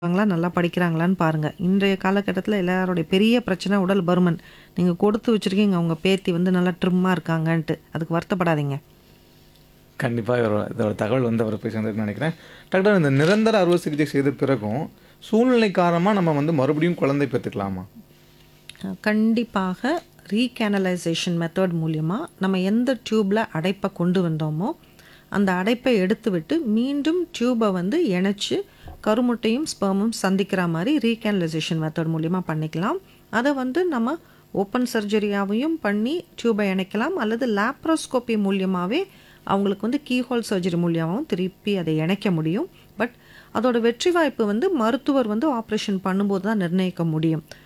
ங்களா நல்லா படிக்கிறாங்களான்னு பாருங்க. இன்றைய காலகட்டத்தில எல்லாருடைய பெரிய பிரச்சனை உடல் பருமன். நீங்க கொடுத்து வச்சிருக்கீங்க உங்க பேத்தி வந்து நல்லா ட்ரிம்மா இருக்காங்கன்ட்டு. அதுக்கு வருத்தப்படாதீங்க. கண்டிப்பா இதோட இதோட தகவல் வந்து அவர போய் சேர்ந்திருக்குன்னு நினைக்கிறேன். டாக்டர் இந்த நிரந்தர அறுவை சிகிச்சை செய்த பிறகும், சூழ்நிலை காரணமா நம்ம வந்து மறுபடியும் குழந்தை பெத்துக்கலாமா? அ கண்டிப்பாக ரீகேனலைசேஷன் மெத்தட் மூலியமா நம்ம எந்த டியூப்ல அடைப்ப கொண்டு வந்தோமோ, அந்த அடைப்பை எடுத்துவிட்டு மீண்டும் டியூப வந்து இணைச்சு கருமுட்டையும், ஸ்பெர்மும் சந்திக்கிற மாரி ரீகேனலைசேஷன் மெத்தட் மூலியமா பண்ணிக்கலாம். அத வந்து நம்ம ஓப்பன் சர்ஜரியாவையும் பண்ணி டியூப இணைக்கலாம். அல்லது லேப்ரோஸ்கோபி மூலியமாவே அவங்களுக்கு வந்து கீஹோல் சர்ஜரி மூலியமாவும் திருப்பி அதை இணைக்க முடியும். பட் அதோட வெற்றி வாய்ப்பு வந்து மருத்துவர் வந்து ஆப்ரேஷன் பண்ணும்போது தான் நிர்ணயிக்க முடியும்.